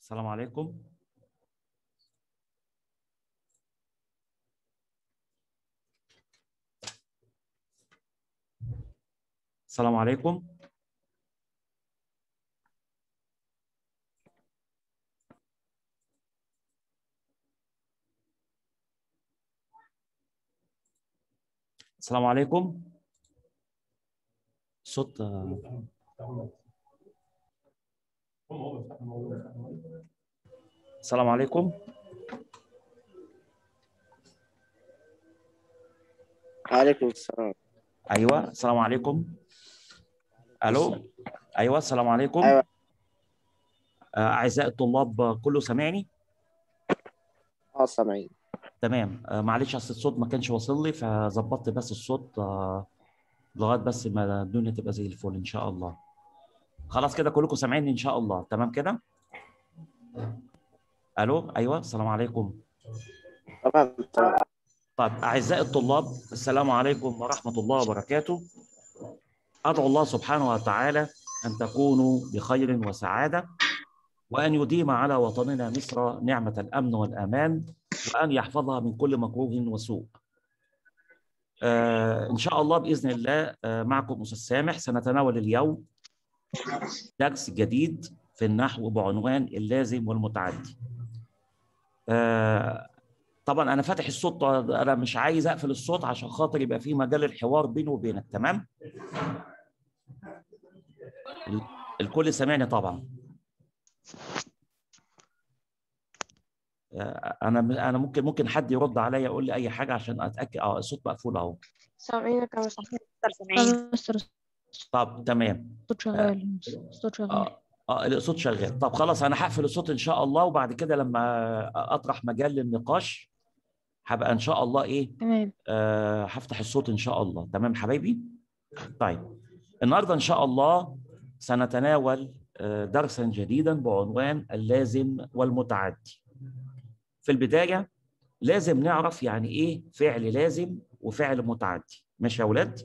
السلام عليكم السلام عليكم السلام عليكم صوت السلام عليكم وعليكم السلام ايوه السلام عليكم الو ايوه السلام عليكم أيوة. آه، اعزائي الطلاب كله سامعني اه سامعين تمام آه، معلش اصل الصوت ما كانش واصل لي فظبطت بس الصوت آه، لغايه بس ما الدنيا تبقى زي الفل ان شاء الله خلاص كده كلكم سامعيني ان شاء الله تمام كده الو ايوه السلام عليكم تمام تمام طيب أعزائي الطلاب السلام عليكم ورحمة الله وبركاته أدعو الله سبحانه وتعالى أن تكونوا بخير وسعادة وأن يديم على وطننا مصر نعمة الأمن والأمان وأن يحفظها من كل مكروه وسوء آه إن شاء الله بإذن الله آه معكم أستاذ سامح سنتناول اليوم درس جديد في النحو بعنوان اللازم والمتعدي آه طبعا انا فاتح الصوت انا مش عايز اقفل الصوت عشان خاطر يبقى في مجال الحوار بيني وبينك تمام ال- الكل سامعني طبعا آه، انا انا ممكن ممكن حد يرد عليا يقول لي اي حاجه عشان اتاكد اه الصوت مقفول اهو سامعينك يا مستر أنا مستر طب تمام الصوت شغال الصوت شغال اه اه الصوت شغال طب خلاص انا هقفل الصوت ان شاء الله وبعد كده لما اطرح مجال للنقاش هبقى ان شاء الله ايه تمام آه، هفتح الصوت ان شاء الله تمام حبايبي طيب النهارده ان شاء الله سنتناول آه، درسا جديدا بعنوان اللازم والمتعدي في البدايه لازم نعرف يعني ايه فعل لازم وفعل متعدي ماشي يا اولاد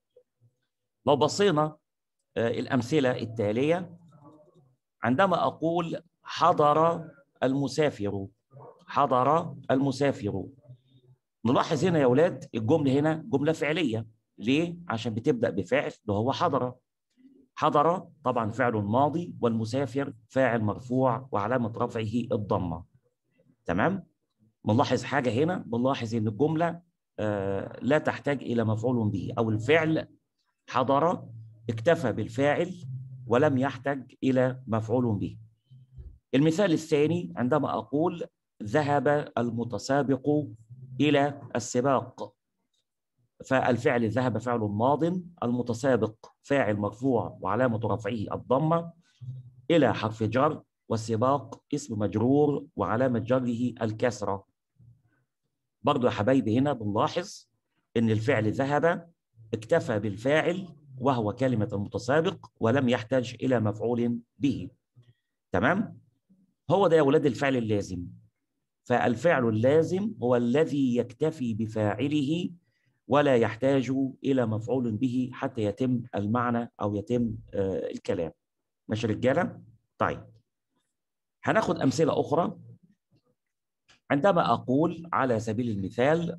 لو بصينا آه، الامثله التاليه عندما اقول حضر المسافر حضر المسافر نلاحظ هنا يا اولاد الجمله هنا جمله فعليه ليه عشان بتبدا بفعل اللي هو حضر حضر طبعا فعل ماضي والمسافر فاعل مرفوع وعلامه رفعه الضمه تمام بنلاحظ حاجه هنا بنلاحظ ان الجمله آه لا تحتاج الى مفعول به او الفعل حضر اكتفى بالفاعل ولم يحتاج الى مفعول به المثال الثاني عندما اقول ذهب المتسابق إلى السباق فالفعل ذهب فعل ماض المتسابق فاعل مرفوع وعلامة رفعه الضمة إلى حرف جر والسباق اسم مجرور وعلامة جره الكسرة برضو يا حبايبي هنا بنلاحظ إن الفعل ذهب اكتفى بالفاعل وهو كلمة المتسابق ولم يحتاج إلى مفعول به تمام؟ هو ده يا ولاد الفعل اللازم فالفعل اللازم هو الذي يكتفي بفاعله ولا يحتاج الى مفعول به حتى يتم المعنى او يتم آه، الكلام ماشي رجاله طيب هناخد امثله اخرى عندما اقول على سبيل المثال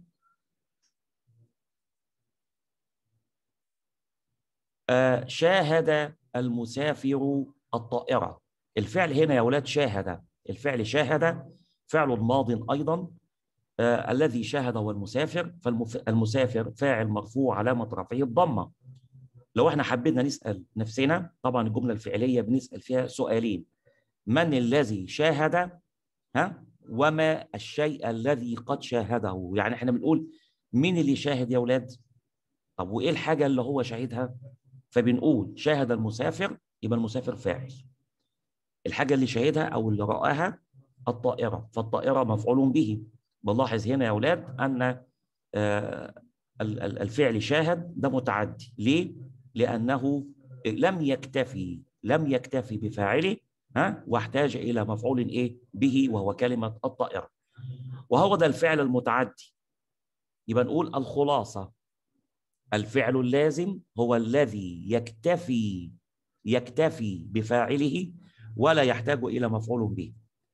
آه، شاهد المسافر الطائره الفعل هنا يا اولاد شاهد الفعل شاهد فعل ماض ايضا آه الذي شاهد هو المسافر فالمسافر فاعل مرفوع علامه رفعه الضمه لو احنا حبينا نسال نفسنا طبعا الجمله الفعليه بنسال فيها سؤالين من الذي شاهد ها وما الشيء الذي قد شاهده يعني احنا بنقول مين اللي شاهد يا اولاد طب وايه الحاجه اللي هو شاهدها فبنقول شاهد المسافر يبقى المسافر فاعل الحاجه اللي شاهدها او اللي راها الطائرة فالطائرة مفعول به بنلاحظ هنا يا أولاد أن آه، ال- ال- الفعل شاهد ده متعدي ليه؟ لأنه لم يكتفي لم يكتفي بفاعله ها واحتاج إلى مفعول إيه به وهو كلمة الطائرة وهو ده الفعل المتعدي يبقى نقول الخلاصة الفعل اللازم هو الذي يكتفي يكتفي بفاعله ولا يحتاج إلى مفعول به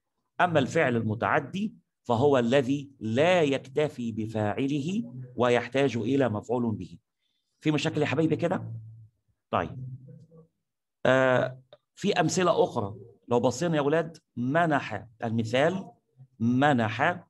اما الفعل المتعدي فهو الذي لا يكتفي بفاعله ويحتاج الى مفعول به في مشاكل يا حبايبي كده طيب آه في امثله اخرى لو بصينا يا اولاد منح المثال منح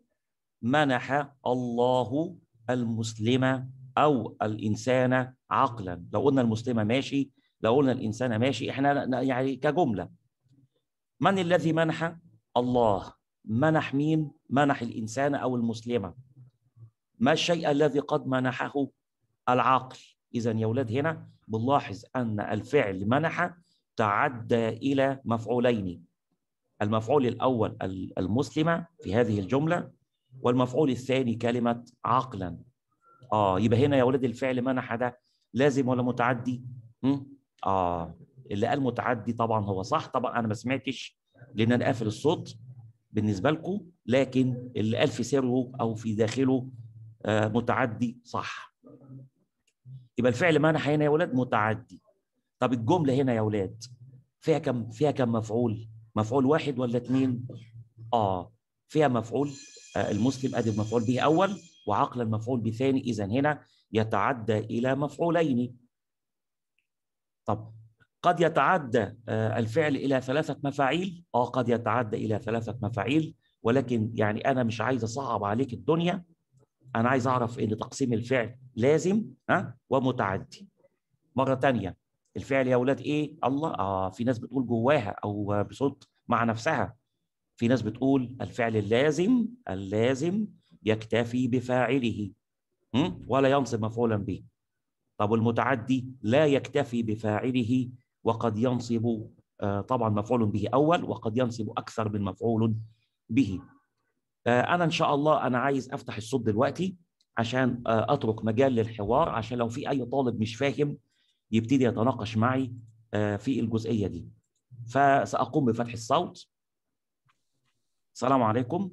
منح الله المسلم او الانسان عقلا لو قلنا المسلمه ماشي لو قلنا الانسان ماشي احنا ن- يعني كجمله من الذي منح الله منح مين منح الانسان او المسلمه ما الشيء الذي قد منحه العقل اذا يا اولاد هنا بنلاحظ ان الفعل منح تعدى الى مفعولين المفعول الاول ال- المسلمه في هذه الجمله والمفعول الثاني كلمه عقلا اه يبقى هنا يا اولاد الفعل منح ده لازم ولا متعدي هم؟ اه اللي قال متعدي طبعا هو صح طبعا انا ما سمعتش لان انا قافل الصوت بالنسبه لكم لكن اللي قال في سره او في داخله آه متعدي صح يبقى الفعل منح هنا يا اولاد متعدي طب الجمله هنا يا اولاد فيها كم فيها كم مفعول مفعول واحد ولا اثنين اه فيها مفعول آه المسلم ادي المفعول به اول وعقل المفعول به ثاني اذا هنا يتعدى الى مفعولين طب قد يتعدى آه، الفعل الى ثلاثه مفاعيل اه قد يتعدى الى ثلاثه مفاعيل ولكن يعني انا مش عايز اصعب عليك الدنيا انا عايز اعرف ان تقسيم الفعل لازم ها ومتعدي مره تانية الفعل يا اولاد ايه الله اه في ناس بتقول جواها او بصوت مع نفسها في ناس بتقول الفعل اللازم اللازم يكتفي بفاعله م? ولا ينصب مفعولا به طب والمتعدي لا يكتفي بفاعله وقد ينصب آه، طبعا مفعول به اول وقد ينصب اكثر من مفعول به آه، انا ان شاء الله انا عايز افتح الصوت دلوقتي عشان آه، اترك مجال للحوار عشان لو في اي طالب مش فاهم يبتدي يتناقش معي آه، في الجزئيه دي فساقوم بفتح الصوت السلام عليكم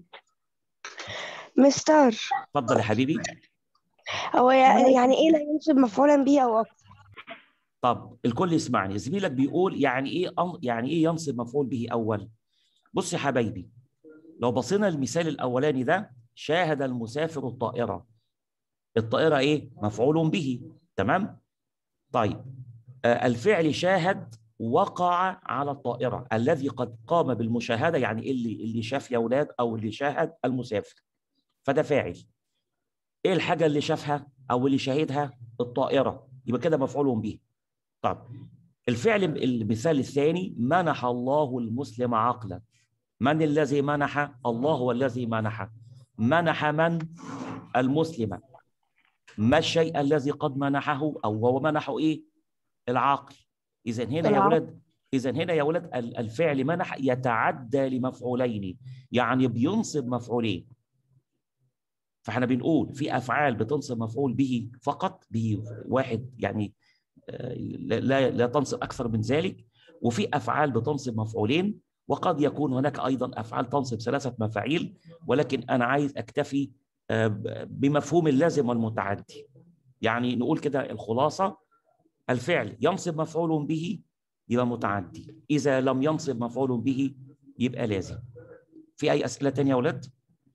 مستر اتفضل يا حبيبي هو يع- يعني ايه لا ينصب مفعولا به او اكثر طب الكل يسمعني زميلك بيقول يعني ايه أن- يعني ايه ينصب مفعول به اول بص يا حبايبي لو بصينا المثال الاولاني ده شاهد المسافر الطائره الطائره ايه مفعول به تمام طيب آه الفعل شاهد وقع على الطائره الذي قد قام بالمشاهده يعني اللي اللي شاف يا اولاد او اللي شاهد المسافر فده فاعل ايه الحاجه اللي شافها او اللي شاهدها الطائره يبقى كده مفعول به طب الفعل المثال الثاني منح الله المسلم عقلا من الذي منح الله هو الذي منح منح من المسلم ما الشيء الذي قد منحه او هو منحه ايه العقل اذا هنا يا العقل. ولد اذا هنا يا ولد ال- الفعل منح يتعدى لمفعولين يعني بينصب مفعولين فاحنا بنقول في افعال بتنصب مفعول به فقط به واحد يعني آه، لا لا لا تنصب اكثر من ذلك وفي افعال بتنصب مفعولين وقد يكون هناك ايضا افعال تنصب ثلاثه مفاعيل ولكن انا عايز اكتفي آه، ب- بمفهوم اللازم والمتعدي يعني نقول كده الخلاصه الفعل ينصب مفعول به يبقى متعدي اذا لم ينصب مفعول به يبقى لازم في اي اسئله تانية يا اولاد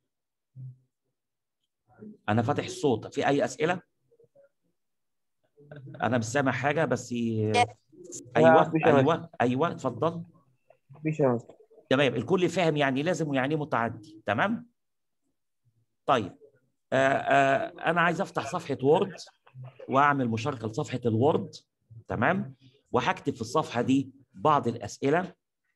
انا فاتح الصوت في اي اسئله انا مش سامع حاجه بس ايوه مفيش يا ايوه ايوه اتفضل مفيش يا مستر تمام الكل فاهم يعني لازم ويعني إيه متعدي تمام طيب آه آه انا عايز افتح صفحه وورد واعمل مشاركه لصفحه الوورد تمام وهكتب في الصفحه دي بعض الاسئله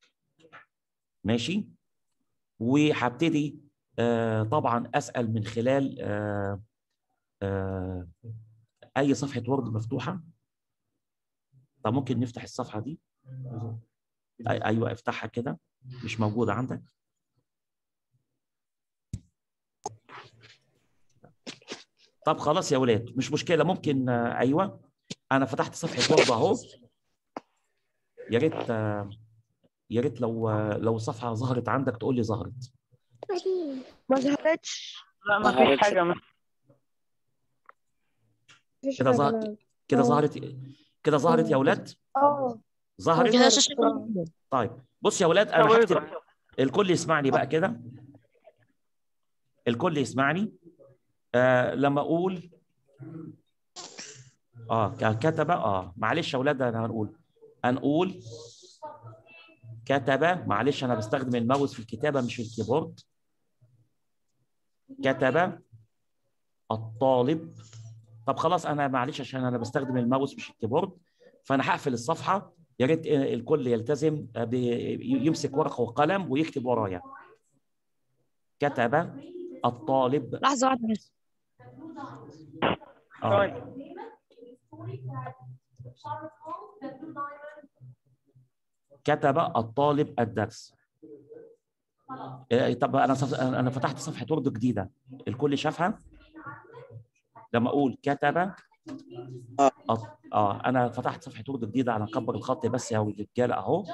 ماشي وهبتدي آه طبعا اسال من خلال آه آه اي صفحه وورد مفتوحه طب ممكن نفتح الصفحه دي أي ايوه افتحها كده مش موجوده عندك طب خلاص يا ولاد مش مشكله ممكن آه، ايوه انا فتحت صفحه وورد اهو يا ريت آه، يا ريت لو آه، لو الصفحه ظهرت عندك تقول لي ظهرت ما ظهرتش لا ما مفيش عرفتش. حاجة يا مستر مفيش كده حاجة، ظهر لا. كده آه. ظهرت كده ظهرت يا ولاد اه ظهرت كده شاشة طيب بص يا ولاد انا طب هكتب اقرأ. الكل يسمعني بقى كده الكل يسمعني آه لما اقول اه ك- كتب اه معلش يا اولاد انا هنقول هنقول كتب معلش انا بستخدم الماوس في الكتابه مش في الكيبورد كتب الطالب طب خلاص انا معلش عشان انا بستخدم الماوس مش الكيبورد فانا هقفل الصفحه يا ريت الكل يلتزم ب- يمسك ورقه وقلم ويكتب ورايا كتب الطالب لحظة واحدة بس آه. كتب الطالب الدرس إيه، طب انا صف... انا فتحت صفحه وورد جديده الكل شافها لما اقول كتب آه. أط- اه انا فتحت صفحه وورد جديده انا اكبر الخط بس يا رجاله اهو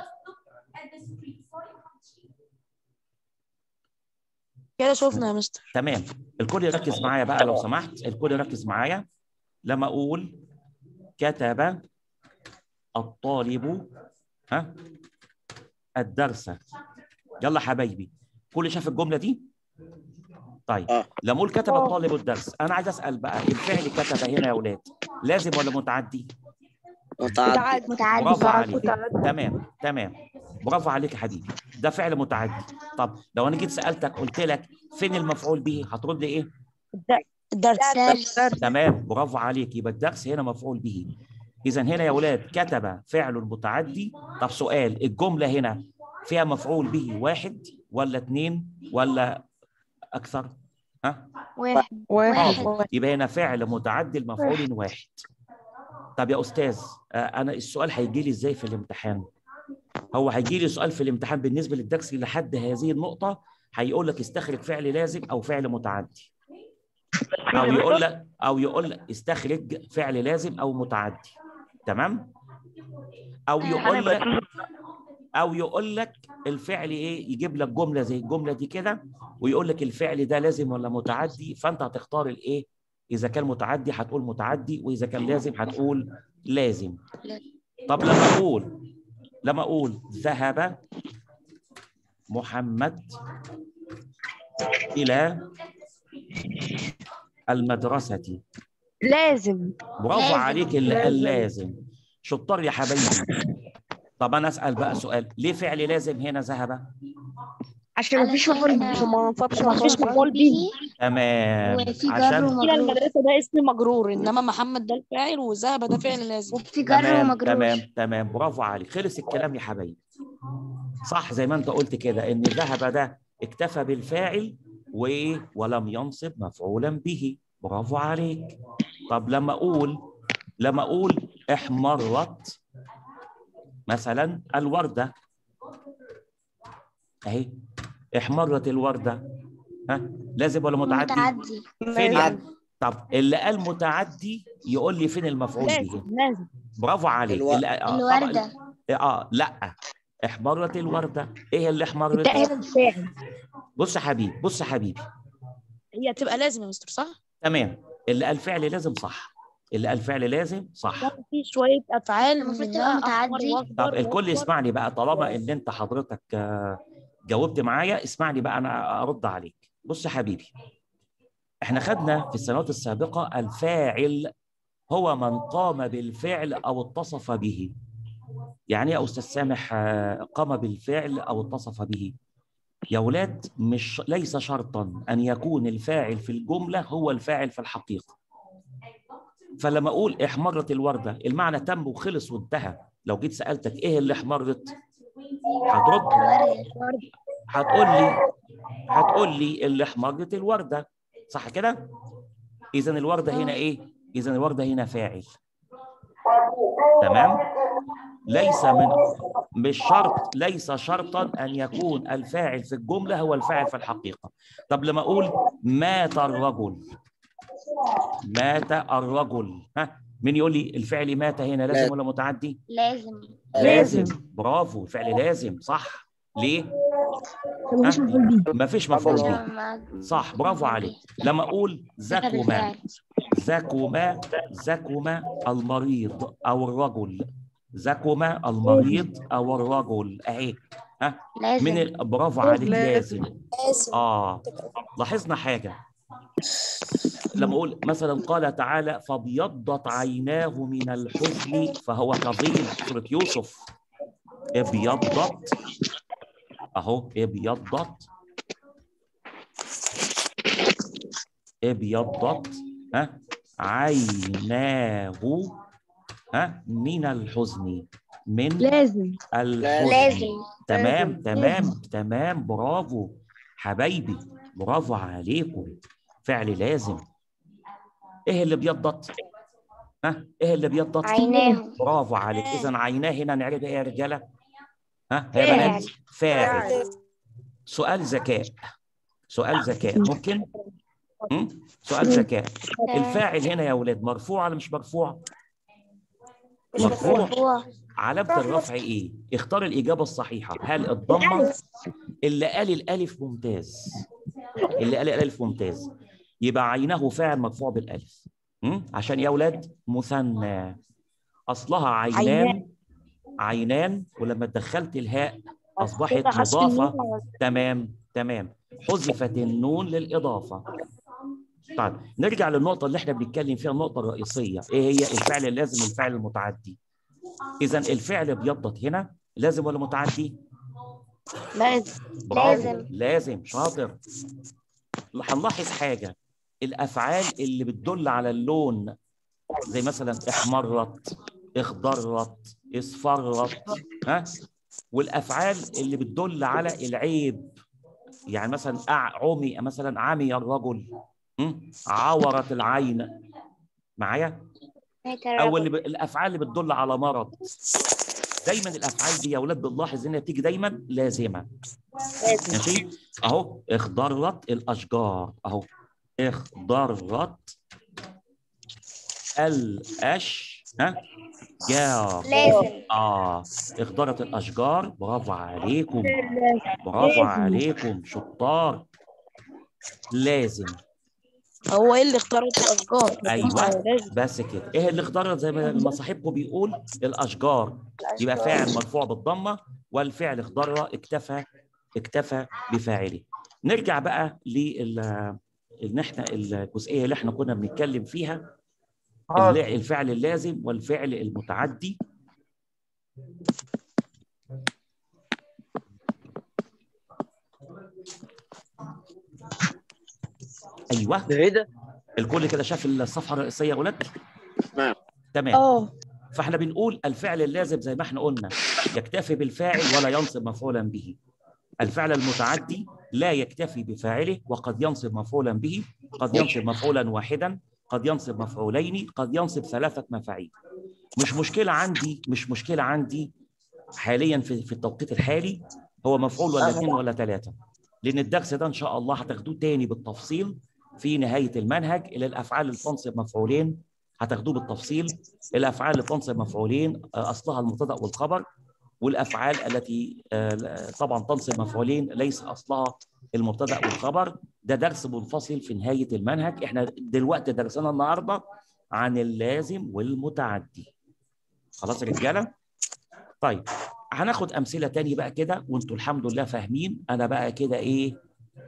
كده شفنا يا مستر تمام الكل يركز معايا بقى لو سمحت الكل يركز معايا لما اقول كتب الطالب ها الدرس يلا حبايبي كل شاف الجمله دي طيب آه. لما اقول كتب الطالب الدرس انا عايز اسال بقى الفعل كتب هنا يا اولاد لازم ولا متعدي متعدي متعدي برافو متعدي عليك تمام تمام برافو عليك يا حبيبي ده فعل متعدي طب لو انا جيت سالتك قلت لك فين المفعول به هترد ايه الدرس تمام برافو عليك يبقى الدرس هنا مفعول به اذا هنا يا اولاد كتب فعل متعدي طب سؤال الجمله هنا فيها مفعول به واحد ولا اثنين ولا اكثر ها واحد برافو يبقى هنا فعل متعدي المفعول واحد طب يا استاذ آه، انا السؤال هيجي لي ازاي في الامتحان هو هيجي لي سؤال في الامتحان بالنسبه للدرس لحد هذه النقطه هيقول لك استخرج فعل لازم او فعل متعدي او يقول لك او يقول لك استخرج فعل لازم او متعدي تمام او يقول لك او يقول لك الفعل ايه يجيب لك جمله زي الجمله دي كده ويقول لك الفعل ده لازم ولا متعدي فانت هتختار الايه اذا كان متعدي هتقول متعدي واذا كان لازم هتقول لازم طب لما اقول لما اقول ذهب محمد الى المدرسه لازم برافو لازم. عليك اللي قال لازم شطار يا حبايبي طب انا اسال بقى سؤال ليه فعل لازم هنا ذهب عشان مفيش مفعول به ما نصبش مفيش مفعول به تمام وفي جر عشان إلى ومجرور المدرسة ده اسم مجرور إنما محمد ده الفاعل وذهب ده فعل لازم وفي جر تمام ومجرور تمام تمام برافو عليك خلص الكلام يا حبايبي صح زي ما انت قلت كده ان ذهب ده اكتفى بالفاعل وايه ولم ينصب مفعولا به برافو عليك طب لما اقول لما اقول احمرت مثلا الورده اهي احمرت الورده ها لازم ولا متعدي متعدي فين متعدي. يعني طب اللي قال متعدي يقول لي فين المفعول به لازم لازم برافو عليك الو- اللي- آه، طبعاً- الوردة اه لا احمرت الورده ايه اللي احمرت ده هنا الفاعل بص يا حبيبي بص يا حبيبي هي تبقى لازم يا مستر صح؟ تمام اللي قال فعل لازم صح اللي قال فعل لازم صح ده في شوية أفعال المفروض منها تبقى أحمر متعدي. وأخضر طب الكل وأصفر. يسمعني بقى طالما ان انت حضرتك آه، جاوبت معايا اسمعني بقى انا ارد عليك بص يا حبيبي احنا خدنا في السنوات السابقه الفاعل هو من قام بالفعل او اتصف به يعني ايه يا استاذ سامح آه، قام بالفعل او اتصف به يا ولاد مش ليس شرطا ان يكون الفاعل في الجمله هو الفاعل في الحقيقه فلما اقول احمرت الورده المعنى تم وخلص وانتهى لو جيت سالتك ايه اللي احمرت هترد الورد هتقول لي هتقول لي اللي احمرت الورده صح كده اذا الورده هنا ايه اذا الورده هنا فاعل تمام ليس من مش شرط ليس شرطا ان يكون الفاعل في الجمله هو الفاعل في الحقيقه طب لما اقول مات الرجل مات الرجل ها مين يقول لي الفعل مات هنا لازم لازم. ولا متعدي لازم لازم برافو الفعل لازم صح ليه مفيش مفعول به ما فيش مفعول به لما- صح برافو عليك لما اقول زكما بالفعل. زكما زكما المريض او الرجل زكما المريض او الرجل اهي ها لازم من ال... برافو عليك لازم. لازم لازم اه لاحظنا حاجه لما اقول مثلا قال تعالى فابيضت عيناه من الحزن فهو كظيم سوره يوسف ابيضت اهو ابيضت ابيضت ها عيناه ها من الحزن من لازم الحزن لازم تمام تمام تمام برافو حبايبي برافو عليكم فعل لازم ايه اللي بيضت ها ايه اللي بيضت عيناه برافو عليك اذا عيناه هنا نعرف ايه يا رجاله ها يا بنات فاعل سؤال ذكاء سؤال ذكاء ممكن م? سؤال ذكاء الفاعل هنا يا اولاد مرفوع ولا مش مرفوع مرفوع علامة الرفع ايه؟ اختار الإجابة الصحيحة، هل الضمة؟ اللي قال الألف ممتاز. اللي قال الألف ممتاز. يبقى عينه فاعل مرفوع بالألف. م? عشان يا أولاد مثنى. أصلها عينان عينان ولما دخلت الهاء أصبحت كده حذف مضافة النون. تمام تمام حذفت النون للإضافة. طيب نرجع للنقطة اللي احنا بنتكلم فيها النقطة الرئيسية، إيه هي الفعل اللازم الفعل المتعدي؟ إذا الفعل بيضت هنا لازم ولا متعدي؟ لازم برافو لازم. لازم شاطر هنلاحظ حاجة الأفعال اللي بتدل على اللون زي مثلا احمرت اخضرت اصفرت ها والأفعال اللي بتدل على العيب يعني مثلا أع- عمي مثلا عمي الرجل م? عورت العين معايا او اللي ب... الافعال اللي بتدل على مرض دايما الافعال دي يا اولاد بنلاحظ انها بتيجي دايما لازمه ماشي اهو اخضرت الاشجار اهو اخضرت الاش ها جار لازم اه اخضرت الاشجار برافو عليكم برافو عليكم شطار لازم هو ايه اللي اختارت الاشجار أيوة. لازم بس كده ايه اللي اختارت زي ما ما صاحبكم بيقول الاشجار يبقى فاعل مرفوع بالضمه والفعل اخضر اكتفى اكتفى بفاعله نرجع بقى لل ان احنا الجزئيه اللي احنا كنا بنتكلم فيها الل- الفعل اللازم والفعل المتعدي ايوه ده ايه ده؟ الكل كده شاف الصفحه الرئيسيه يا ولاد تمام. تمام اه فاحنا بنقول الفعل اللازم زي ما احنا قلنا يكتفي بالفاعل ولا ينصب مفعولا به الفعل المتعدي لا يكتفي بفاعله وقد ينصب مفعولا به قد ينصب مفعولا واحدا قد ينصب مفعولين قد ينصب ثلاثة مفاعيل مش مشكلة عندي مش مشكلة عندي حاليا في, في التوقيت الحالي هو مفعول ولا اثنين ولا ثلاثة لأن الدرس ده إن شاء الله هتاخدوه تاني بالتفصيل في نهاية المنهج إلى الأفعال اللي تنصب مفعولين هتاخدوه بالتفصيل الافعال اللي تنصب مفعولين آه، اصلها المبتدا والخبر والافعال التي آه، طبعا تنصب مفعولين ليس اصلها المبتدا والخبر ده درس منفصل في نهايه المنهج احنا دلوقتي درسنا النهارده عن اللازم والمتعدي خلاص يا رجاله طيب هناخد امثله تاني بقى كده وانتوا الحمد لله فاهمين انا بقى كده ايه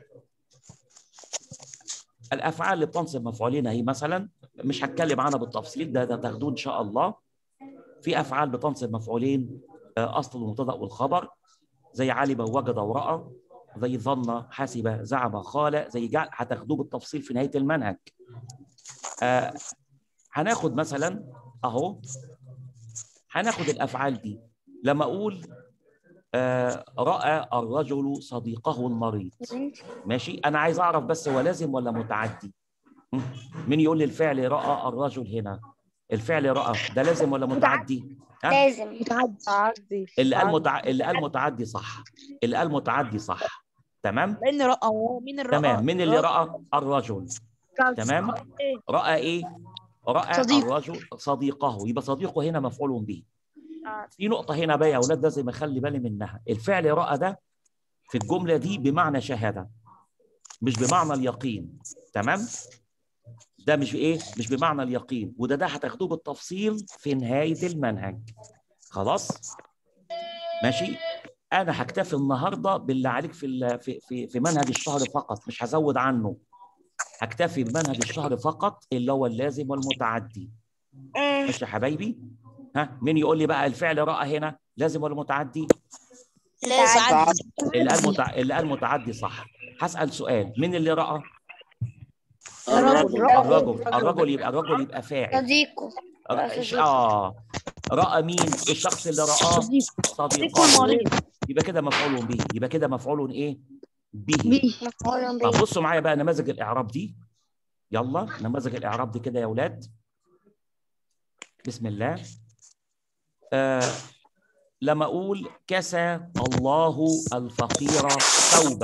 الافعال اللي بتنصب مفعولين اهي مثلا مش هتكلم عنها بالتفصيل ده, ده تاخدوه ان شاء الله في افعال بتنصب مفعولين آه، اصل المبتدا والخبر زي علم وجد وراى زي ظن حسب زعم خال زي جعل هتاخدوه بالتفصيل في نهايه المنهج آه هناخد مثلا اهو هناخد الافعال دي لما اقول آه راى الرجل صديقه المريض ماشي انا عايز اعرف بس هو لازم ولا متعدي م? مين يقول لي الفعل راى الرجل هنا الفعل راى ده لازم ولا متعدي ها؟ لازم متعدي اللي قال متع... اللي قال متعدي صح اللي قال متعدي صح تمام لان رأى هو مين اللي رأى تمام مين اللي راى الرجل تمام إيه؟ راى ايه راى صديق. الرجل صديقه يبقى صديقه هنا مفعول به في نقطه هنا بقى يا اولاد لازم اخلي بالي منها الفعل راى ده في الجمله دي بمعنى شهاده مش بمعنى اليقين تمام ده مش ايه مش بمعنى اليقين وده ده هتاخدوه بالتفصيل في نهايه المنهج خلاص ماشي انا هكتفي النهارده باللي عليك في ال- في في, في منهج الشهر فقط مش هزود عنه هكتفي بمنهج الشهر فقط اللي هو اللازم والمتعدي ماشي يا حبايبي ها مين يقول لي بقى الفعل راى هنا لازم ولا متعدي لازم اللي قال متع... اللي قال متعدي صح هسال سؤال مين اللي راى الرجل الرجل الرجل يبقى الرجل يبقى فاعل صديقه ر- اه راى مين الشخص اللي رآه صديقه يبقى كده مفعول به يبقى كده مفعول ايه به مفعول طب به بصوا معايا بقى نماذج الاعراب دي يلا نماذج الاعراب دي كده يا اولاد بسم الله آه لما اقول كسى الله الفقير ثوبا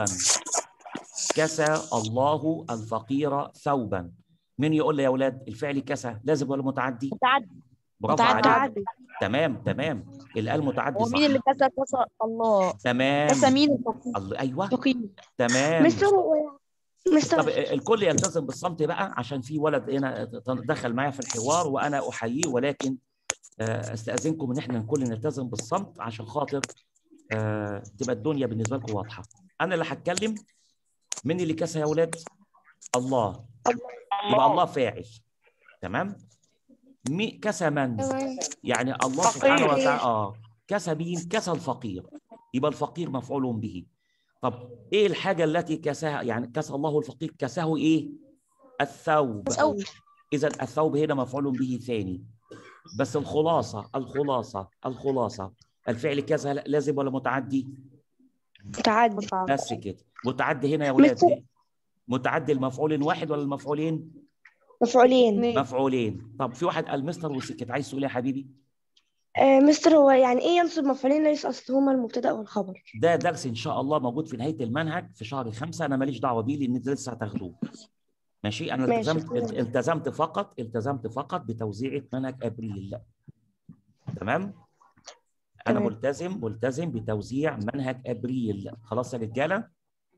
كسى الله الفقير ثوبا مين يقول لي يا اولاد الفعل كسى لازم ولا متعدي متعدي برافو متعدي. عليك تمام تمام اللي قال متعدي صح ومين اللي كسى كسى الله تمام كسى مين الفقير الله ايوه فقير تمام مستر هو- طب مستر الكل يلتزم بالصمت بقى عشان في ولد هنا دخل معايا في الحوار وانا احييه ولكن آه، استاذنكم ان احنا الكل نلتزم بالصمت عشان خاطر آه، تبقى الدنيا بالنسبه لكم واضحه انا اللي هتكلم مين اللي كسى يا اولاد الله يبقى الله فاعل تمام مي كسى من يعني الله سبحانه فقير. وتعالى اه كسى مين كسى الفقير يبقى الفقير مفعول به طب ايه الحاجه التي كساها يعني كسى الله الفقير كساه ايه الثوب ثوب. اذا الثوب هنا مفعول به ثاني بس الخلاصه الخلاصه الخلاصه الفعل كذا لازم ولا متعدي متعدي بس كده متعدي هنا يا ولاد مستر- إيه؟ متعدي المفعول واحد ولا المفعولين مفعولين مفعولين طب في واحد قال مستر وسكت عايز تقول إيه يا حبيبي آه مستر هو يعني ايه ينصب مفعولين ليس اصلهما المبتدا والخبر ده درس ان شاء الله موجود في نهايه المنهج في شهر خمسة انا ماليش دعوه بيه لان ده لسه هتاخدوه ماشي انا ماشي. التزمت التزمت فقط التزمت فقط بتوزيع منهج ابريل تمام انا تمام. ملتزم ملتزم بتوزيع منهج ابريل خلاص يا رجاله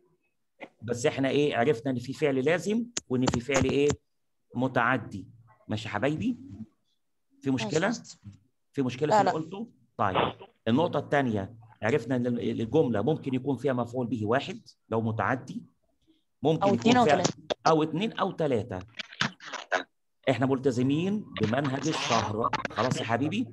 بس احنا ايه عرفنا ان في فعل لازم وان في فعل ايه متعدي ماشي يا حبايبي في مشكله في مشكله لا، في اللي لا. قلته طيب النقطه الثانيه عرفنا ان الجمله ممكن يكون فيها مفعول به واحد لو متعدي ممكن أو يكون اتنين أو فيها تلاتة. او اثنين او ثلاثه احنا ملتزمين بمنهج الشهر خلاص يا حبيبي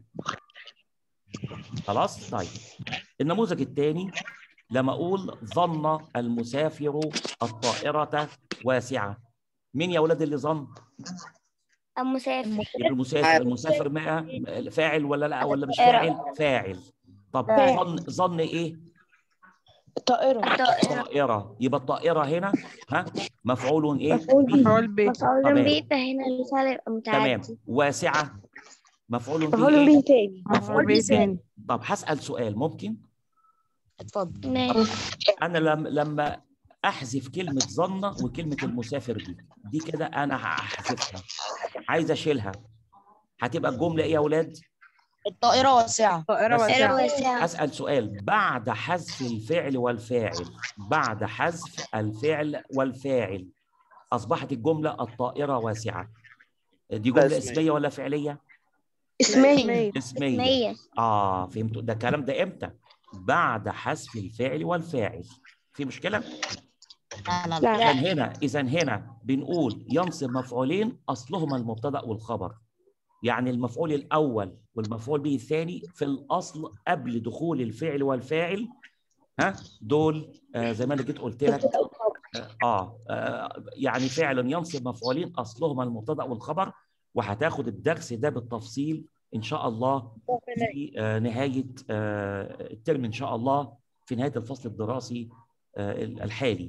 خلاص طيب النموذج الثاني لما اقول ظن المسافر الطائره واسعه مين يا اولاد اللي ظن المسافر يبقى المسافر المسافر ما فاعل ولا لا ولا مش الطائرة. فاعل فاعل طب فاعل. ظن ظن ايه الطائرة طائره يبقى الطائره هنا ها مفعول ايه مفعول به. مفعول به مفعول تمام. به فهنا المثال يبقى تمام متعدي واسعه مفعول به مفعول ايه به تاني مفعول به ثاني طب هسال سؤال ممكن اتفضل ماشي انا لما لما احذف كلمه ظن وكلمه المسافر دي دي كده انا هحذفها عايز اشيلها هتبقى الجمله ايه يا اولاد الطائرة واسعة طائرة بس- واسعة واسعة اسال سؤال بعد حذف الفعل والفاعل بعد حذف الفعل والفاعل اصبحت الجمله الطائره واسعه دي جمله اسمية. اسميه ولا فعليه اسمية اسميه اسمية اه فهمتوا ده الكلام ده امتى بعد حذف الفعل والفاعل في مشكله لا لا لا اذا هنا اذا هنا بنقول ينصب مفعولين اصلهما المبتدا والخبر يعني المفعول الاول والمفعول به الثاني في الاصل قبل دخول الفعل والفاعل ها دول آه زي ما انا جيت قلت لك آه, اه يعني فعلا ينصب مفعولين اصلهما المبتدا والخبر وهتاخد الدرس ده بالتفصيل ان شاء الله في آه نهايه آه الترم ان شاء الله في نهايه الفصل الدراسي آه الحالي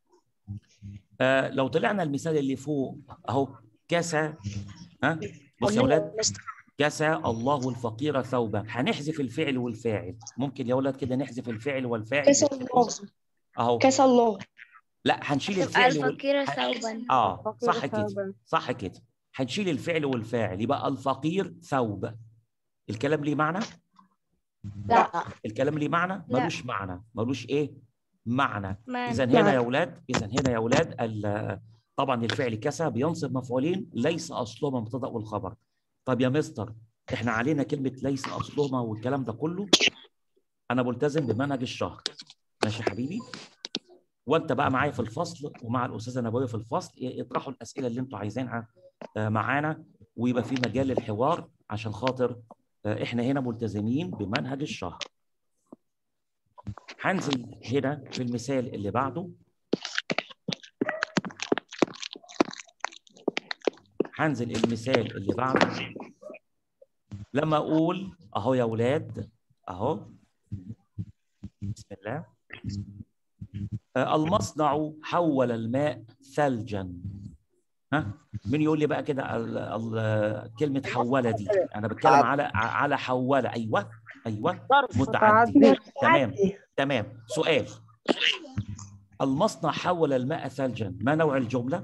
آه لو طلعنا المثال اللي فوق اهو كسى ها بص يا اولاد كسى الله الفقير ثوبا هنحذف الفعل والفاعل ممكن يا اولاد كده نحذف الفعل والفاعل كسى الله اهو كسى الله لا هنشيل الفعل وال... الفقير ثوبا اه صح كده ثوباً. صح كده هنشيل الفعل والفاعل يبقى الفقير ثوب الكلام ليه معنى لا الكلام ليه معنى لا. ملوش معنى ملوش ايه معنى معنى. اذا هنا معنى. يا اولاد اذا هنا يا اولاد ال- طبعا الفعل كسى بينصب مفعولين ليس اصلهما مبتدا والخبر طب يا مستر احنا علينا كلمه ليس اصلهما والكلام ده كله انا ملتزم بمنهج الشهر ماشي يا حبيبي وانت بقى معايا في الفصل ومع الاستاذه نبويه في الفصل يطرحوا الاسئله اللي انتوا عايزينها آه، معانا ويبقى في مجال للحوار عشان خاطر آه، احنا هنا ملتزمين بمنهج الشهر هنزل هنا في المثال اللي بعده هنزل المثال اللي بعده لما اقول اهو يا اولاد اهو بسم الله آه، المصنع حول الماء ثلجا ها مين يقول لي بقى كده ال- ال- كلمه حوله دي انا بتكلم على على حوله ايوه ايوه متعدي تمام تمام سؤال المصنع حول الماء ثلجا ما نوع الجمله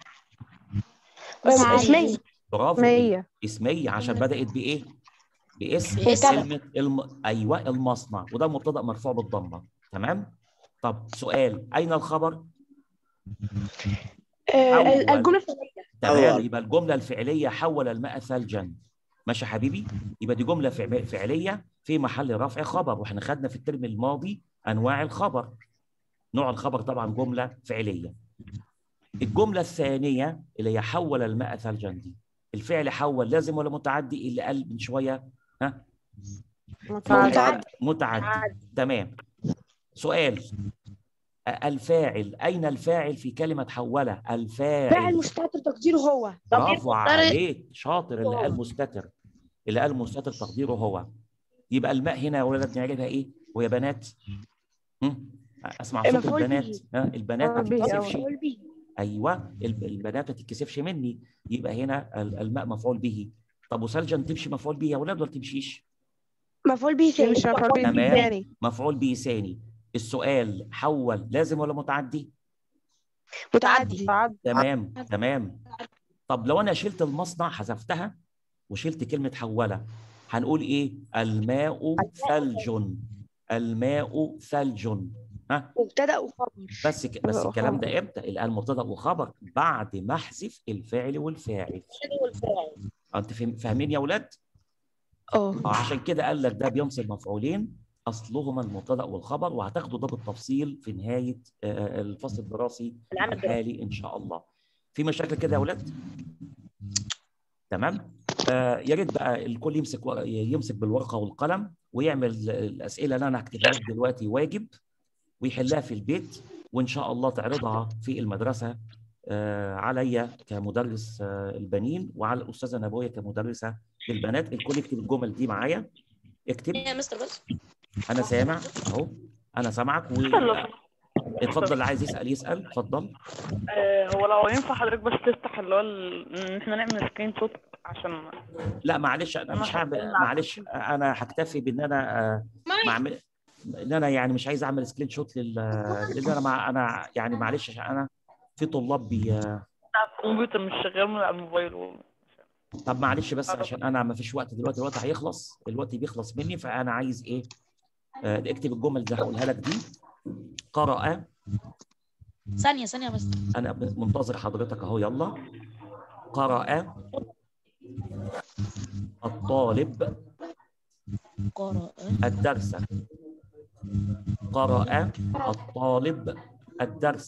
اسمية برافو مية اسميه عشان بدات بايه باسم باسم. كلمه الم... ايوه المصنع وده مبتدا مرفوع بالضمه تمام طب سؤال اين الخبر آه، أول. الجملة الفعلية تمام أول. يبقى الجمله الفعليه حول الماء ثلجا ماشي يا حبيبي يبقى دي جمله فع- فعليه في محل رفع خبر واحنا خدنا في الترم الماضي انواع الخبر نوع الخبر طبعا جمله فعليه الجمله الثانيه اللي هي حول الماء ثلجا دي الفعل حول لازم ولا متعدي اللي قال من شويه ها متعدي متعدي تمام سؤال أ- الفاعل اين الفاعل في كلمه حوله فاعل الفاعل مستتر تقديره هو برافو عليك شاطر اللي قال مستتر اللي قال مستتر تقديره هو يبقى الماء هنا يا ولاد نعرفها ايه ويا بنات هم؟ اسمع صوت مفعول البنات به. ها البنات ما مفعول به تتكسفش مفعول به ايوه الب- البنات ما تتكسفش مني يبقى هنا ال- الماء مفعول به طب وثلجا تمشي مفعول به يا ولاد ولا تمشيش مفعول به ثاني مش مفعول به تمام. ثاني مفعول به ثاني السؤال حول لازم ولا متعدي متعدي متعدي تمام تمام طب لو انا شلت المصنع حذفتها وشلت كلمه حوله هنقول ايه الماء ثلج الماء ثلج ها مبتدأ وخبر بس ك... بس الكلام ده امتى الان مبتدا وخبر بعد ما احذف الفاعل والفاعل انت فهم- فاهمين يا اولاد اه آه، عشان كده قال لك ده بينصب مفعولين اصلهما المبتدا والخبر وهتاخدوا ده بالتفصيل في نهايه آه، الفصل الدراسي الحالي ان شاء الله في مشاكل كده يا اولاد تمام آه يا ريت بقى الكل يمسك ورق- يمسك بالورقه والقلم ويعمل الاسئله اللي انا هكتبها لك دلوقتي واجب ويحلها في البيت وان شاء الله تعرضها في المدرسه آه عليا كمدرس آه البنين وعلى الاستاذه نبويه كمدرسه للبنات الكل يكتب الجمل دي معايا اكتب يا مستر بس انا سامع اهو انا سامعك و... اتفضل اللي عايز يسال يسال اتفضل آه، هو لو ينفع حضرتك بس تفتح اللي هو ال- ان احنا نعمل سكرين شوت عشان لا معلش انا مش هعمل معلش انا هكتفي بان انا آه، ما اعمل ان انا يعني مش عايز اعمل سكرين شوت لل لان انا مع انا يعني معلش عشان انا في طلاب بي الكمبيوتر مش شغال من على الموبايل و... طب معلش بس عشان انا ما فيش وقت دلوقتي الوقت هيخلص الوقت بيخلص مني فانا عايز ايه آه، اكتب الجمل اللي هقولها لك دي قرأ ثانية ثانية يا مستر انا منتظر حضرتك اهو يلا قرأ الطالب قرأ الدرس قرأ الطالب الدرس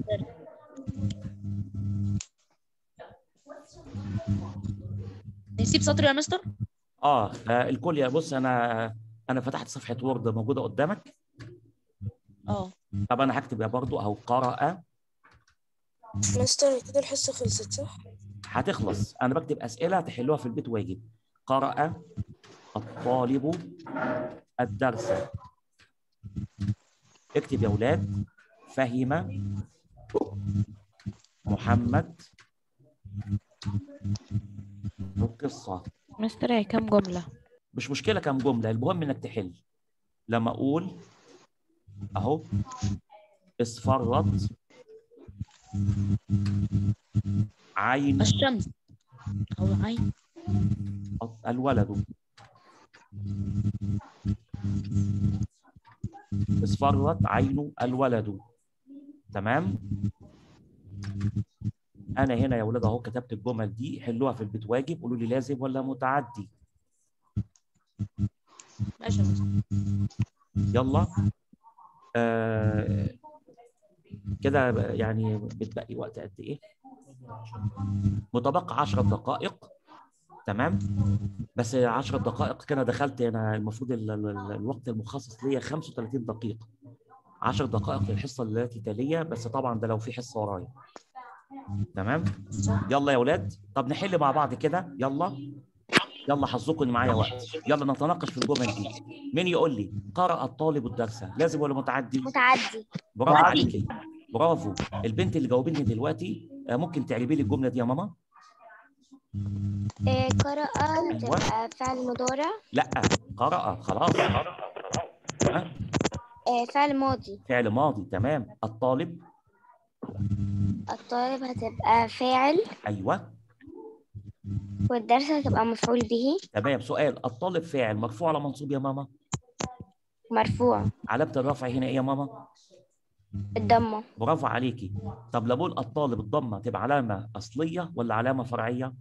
نسيب سطر يا مستر اه آه، الكل يا بص انا انا فتحت صفحه وورد موجوده قدامك اه طب انا هكتب يا برضو اهو قرأ مستر كده الحصة خلصت صح؟ هتخلص انا بكتب اسئله تحلوها في البيت واجب قرأ الطالب الدرس اكتب يا اولاد فهم محمد القصه مستر هي كام جملة مش مشكله كم جمله المهم انك تحل لما اقول اهو اصفرت عين الشمس أو عين الولد اصفرت عين الولد تمام انا هنا يا ولاد اهو كتبت الجمل دي حلوها في البيت واجب قولوا لي لازم ولا متعدي ماشي يا مستر يلا آه كده يعني بتبقي وقت قد ايه متبقى 10 دقائق تمام بس 10 دقائق كده دخلت انا المفروض ال- ال- ال- الوقت المخصص ليا 35 دقيقه 10 دقائق للحصه التي تليها بس طبعا ده لو في حصه ورايا تمام يلا يا اولاد طب نحل مع بعض كده يلا يلا حظكم ان معايا وقت يلا نتناقش في الجمل دي مين يقول لي قرأ الطالب الدرس لازم ولا متعدي متعدي برافو عليكي برافو البنت اللي جاوبتني دلوقتي آه، ممكن تعربي لي الجمله دي يا ماما آه، قرأ تبقى فعل مضارع لا قرأ خلاص ها آه، فعل ماضي فعل ماضي تمام الطالب الطالب هتبقى فاعل ايوه والدرس هتبقى مفعول به تمام سؤال الطالب فاعل مرفوع على منصوب يا ماما مرفوع علامه الرفع هنا ايه يا ماما الضمة برافو عليكي طب لو بقول الطالب الضمه تبقى علامه اصليه ولا علامه فرعيه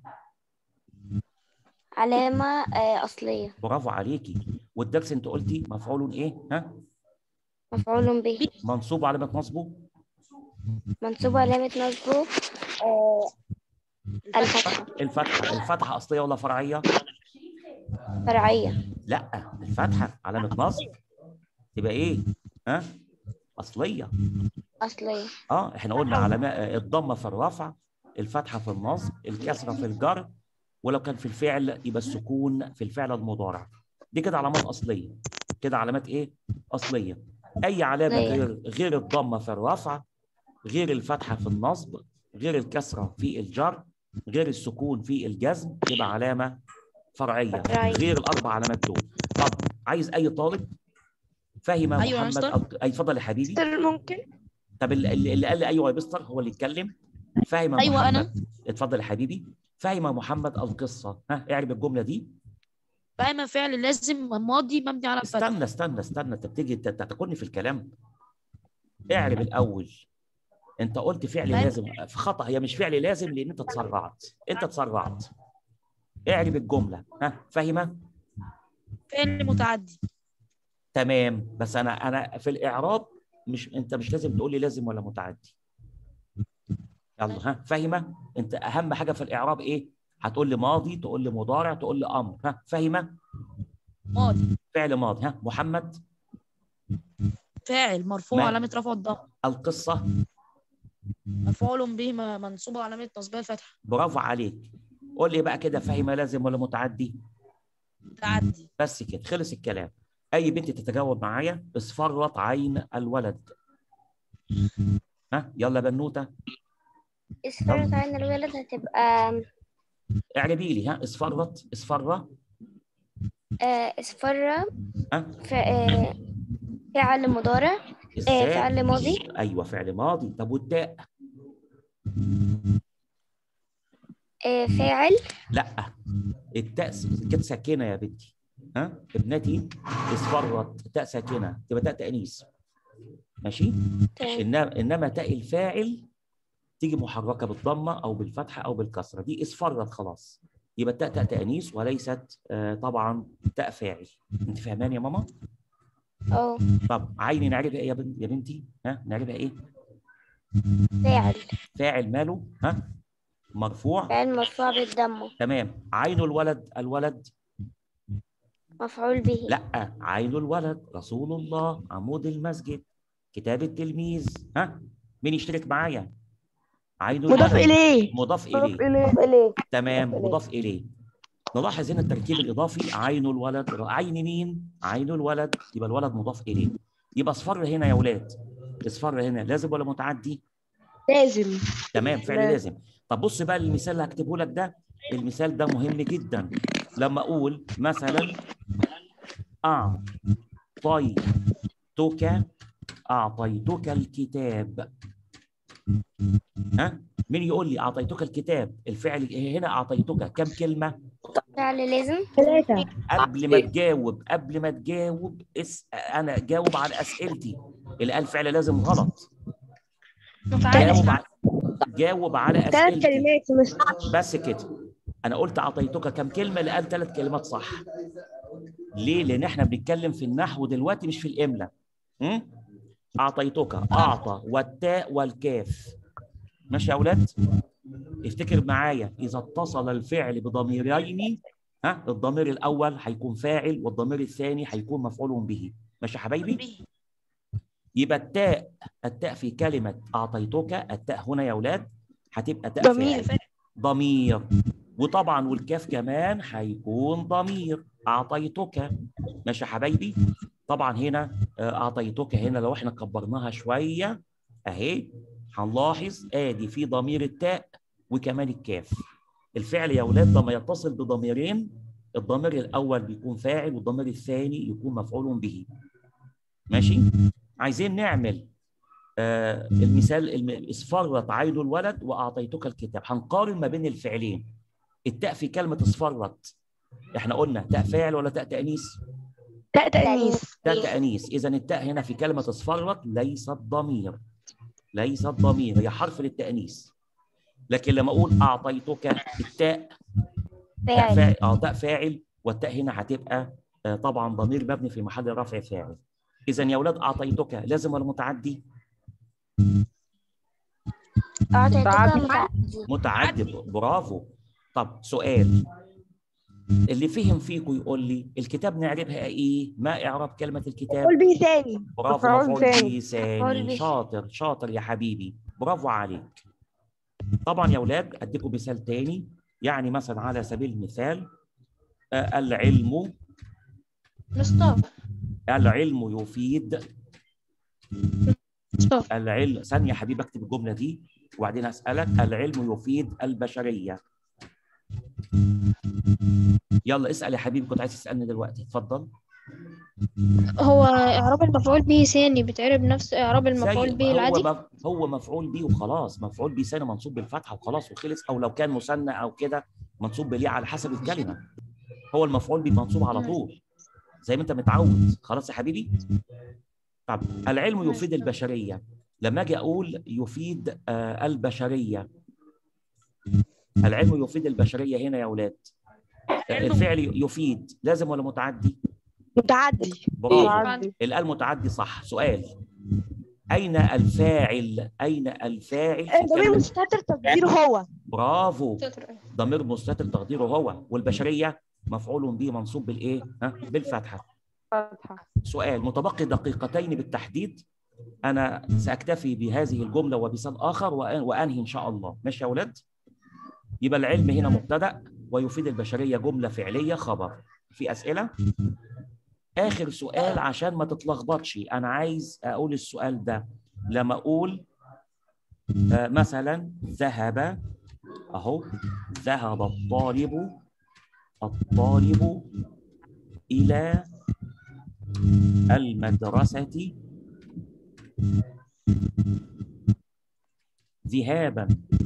علامة آه، أصلية برافو عليكي والدرس انت قلتي مفعول ايه ها مفعول به منصوب علامه نصبه منصوب علامة نصبه آه، الفتحة الفتحه الفتحه اصليه ولا فرعيه فرعية لا الفتحه علامه نصب تبقى ايه ها اصليه أصلية اه احنا قلنا علامه آه، الضمه في الرفع الفتحه في النصب الكسره في الجر ولو كان في الفعل يبقى السكون في الفعل المضارع دي كده علامات اصليه كده علامات ايه اصليه اي علامه أصلية. غير غير الضمه في الرفع غير الفتحه في النصب غير الكسره في الجر غير السكون في الجزم يبقى علامه فرعيه فرعية. غير الاربع علامات دول طب عايز اي طالب فهم أيوة يا محمد مستر. أو... اي اتفضل يا حبيبي ممكن طب اللي, اللي قال لي ايوه يا مستر هو اللي يتكلم فاهم أيوة محمد أنا. اتفضل يا حبيبي فاهم محمد القصه ها اعرف الجمله دي فاهم فعل لازم ماضي مبني على الفتح استنى استنى استنى انت بتيجي ت- تتكلني في الكلام اعرف الاول انت قلت فعل فاهم. لازم في خطا هي مش فعل لازم لان انت تسرعت انت تسرعت اعرف الجمله ها فاهمه فعل متعدي تمام بس انا انا في الاعراب مش انت مش لازم تقول لي لازم ولا متعدي يلا ها فاهمه انت اهم حاجه في الاعراب ايه هتقول لي ماضي تقول لي مضارع تقول لي امر ها فاهمه ماضي فعل ماضي ها محمد فاعل مرفوع ما- علامة رفع الضم القصه مفعول به م- منصوب علامة نصبها الفتحة برافو عليك قول لي بقى كده فاهمه لازم ولا متعدي تعدي بس كده خلص الكلام اي بنت تتجاوب معايا اصفرت عين الولد ها يلا بنوته إسفارة عين الولد هتبقى اعربي لي ها اصفرت اصفره آه، إسفارة ها ف- آه، فعل مضارع آه، ازاي فعل ماضي ايوه فعل ماضي طب والتاء آه، فاعل لا التاء س- كانت ساكنه يا بنتي ها ابنتي اصفرت تاء ساكنه تبقى تاء تانيث ماشي تمام. انما انما تاء الفاعل تيجي محركه بالضمه او بالفتحه او بالكسره دي اصفرت خلاص يبقى التاء تاء تانيث وليست آه طبعا تاء فاعل انت فاهماني يا ماما اه طب عيني نعرفها ايه يا بن- يا بنتي ها نعرفها ايه فاعل فاعل ماله ها مرفوع فاعل مرفوع بالضمة تمام عين الولد الولد مفعول به لا عين الولد رسول الله عمود المسجد كتاب التلميذ ها مين يشترك معايا عين مضاف الولد إليه مضاف مضاف اليه إليه إليه تمام مضاف إليه. مضاف اليه نلاحظ هنا التركيب الاضافي عين الولد عين مين عين الولد يبقى الولد مضاف اليه يبقى اصفر هنا يا اولاد اصفر هنا لازم ولا متعدي لازم تمام فعل لازم. لازم طب بص بقى المثال اللي هكتبه لك ده المثال ده مهم جدا لما اقول مثلا اعطيتك اعطيتك الكتاب ها مين يقول لي اعطيتك الكتاب الفعل هنا اعطيتك كم كلمه فعل لازم ثلاثة قبل ما تجاوب قبل ما تجاوب اس... انا جاوب على اسئلتي اللي قال فعل لازم غلط جاوب على جاوب على ثلاث اسئلتي كلمات يا مستر بس كده انا قلت اعطيتك كم كلمه اللي قال ثلاث كلمات صح ليه لان احنا بنتكلم في النحو دلوقتي مش في الاملاء م? اعطيتك اعطى والتاء والكاف ماشي يا اولاد افتكر معايا اذا اتصل الفعل بضميرين ها الضمير الاول هيكون فاعل والضمير الثاني هيكون مفعول به ماشي يا حبايبي يبقى التاء التاء في كلمه اعطيتك التاء هنا يا اولاد هتبقى تاء ضمير. فاعل ضمير وطبعا والكاف كمان هيكون ضمير اعطيتك ماشي يا حبايبي طبعا هنا آه، اعطيتك هنا لو احنا كبرناها شويه اهي هنلاحظ ادي في ضمير التاء وكمان الكاف الفعل يا اولاد لما يتصل بضميرين الضمير الاول بيكون فاعل والضمير الثاني يكون مفعول به ماشي عايزين نعمل آه المثال الم- اصفرت عين الولد واعطيتك الكتاب هنقارن ما بين الفعلين التاء في كلمه اصفرت احنا قلنا تاء فاعل ولا تاء تانيث تاء تأنيث تاء تانيث اذا التاء هنا في كلمه اصفرت ليست ضمير ليست ضمير هي حرف للتانيث لكن لما اقول اعطيتك التاء تاء فاعل اه تاء فاعل والتاء هنا هتبقى آه، طبعا ضمير مبني في محل رفع فاعل اذا يا اولاد اعطيتك لازم ولا متعدي أعطيتك تعدي. متعدي متعدي برافو طب سؤال اللي فهم فيكم يقول لي الكتاب نعربها ايه ما اعراب كلمه الكتاب قول به ثاني برافو مفعول مفعول ثاني. به مفعول ثاني به. شاطر شاطر يا حبيبي برافو عليك طبعا يا اولاد اديكم مثال تاني يعني مثلا على سبيل المثال آه، العلم مصطفى العلم يفيد مصطفى العلم ثانية يا حبيبي اكتب الجملة دي وبعدين اسألك العلم يفيد البشرية يلا اسأل يا حبيبي كنت عايز تسألني دلوقتي اتفضل هو إعراب المفعول به ثاني بتعرب نفس إعراب المفعول زي- به هو العادي مف- هو مفعول به وخلاص مفعول به ثاني منصوب بالفتحة وخلاص وخلص او لو كان مثنى او كده منصوب بالياء على حسب الكلمة هو المفعول به منصوب على طول زي ما انت متعود خلاص يا حبيبي طب العلم يفيد البشرية لما اجي اقول يفيد آه، البشرية العلم يفيد البشرية هنا يا اولاد الفعل يفيد لازم ولا متعدي متعدي برافو تعدي. الآن متعدي صح سؤال أين الفاعل أين الفاعل في ضمير كلمة مستتر تقديره هو برافو ضمير مستتر تقديره هو والبشرية مفعول به منصوب بالإيه ها بالفتحة فتحة سؤال متبقي دقيقتين بالتحديد أنا سأكتفي بهذه الجملة ومثال آخر وأن- وأنهي إن شاء الله ماشي يا أولاد يبقى العلم هنا مبتدأ ويفيد البشرية جملة فعلية خبر في أسئلة آخر سؤال عشان ما تتلخبطش أنا عايز أقول السؤال ده لما أقول آه، مثلا ذهب أهو ذهب الطالب الطالب إلى المدرسة ذهابا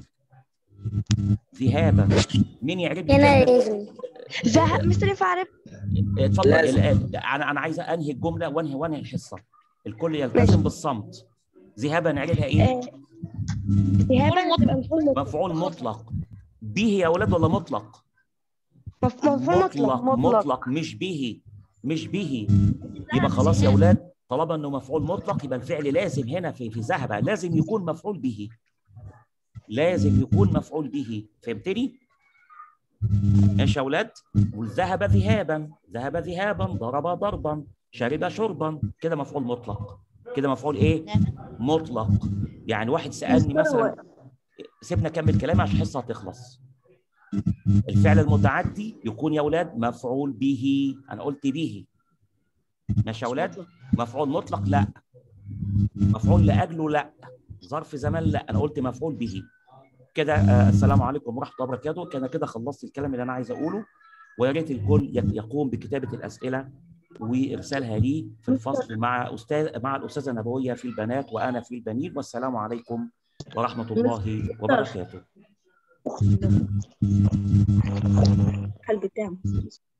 ذهابا مين يعرف لي هنا كلمة لازم ذهب مستر ينفع اعرب اتفضل لازم. الآن انا انا عايز انهي الجمله وانهي وانهي الحصه الكل يلتزم بالصمت ذهابا نعرفها ايه آه، ذهابا تبقى مفعول مطلق مفعول مطلق به يا اولاد ولا مطلق مف- مفعول مطلق مطلق مش به مش به يبقى خلاص يا اولاد طالما انه مفعول مطلق يبقى الفعل لازم هنا في في ذهب لازم يكون مفعول به لازم يكون مفعول به فهمتني ماشي يا اولاد والذهب ذهابا ذهب ذهابا ضرب ضربا شرب شربا كده مفعول مطلق كده مفعول ايه مطلق يعني واحد سالني مثلا سيبنا اكمل كلامي عشان الحصه هتخلص الفعل المتعدي يكون يا اولاد مفعول به انا قلت به ماشي يا اولاد مفعول مطلق لا مفعول لاجله لا ظرف زمان لا انا قلت مفعول به كده آه السلام عليكم ورحمه الله وبركاته كان كده خلصت الكلام اللي انا عايز اقوله ويا ريت الكل يق- يقوم بكتابه الاسئله وارسالها لي في الفصل مع استاذ مع الاستاذه نبويه في البنات وانا في البنين والسلام عليكم ورحمه الله وبركاته الحل بتاعه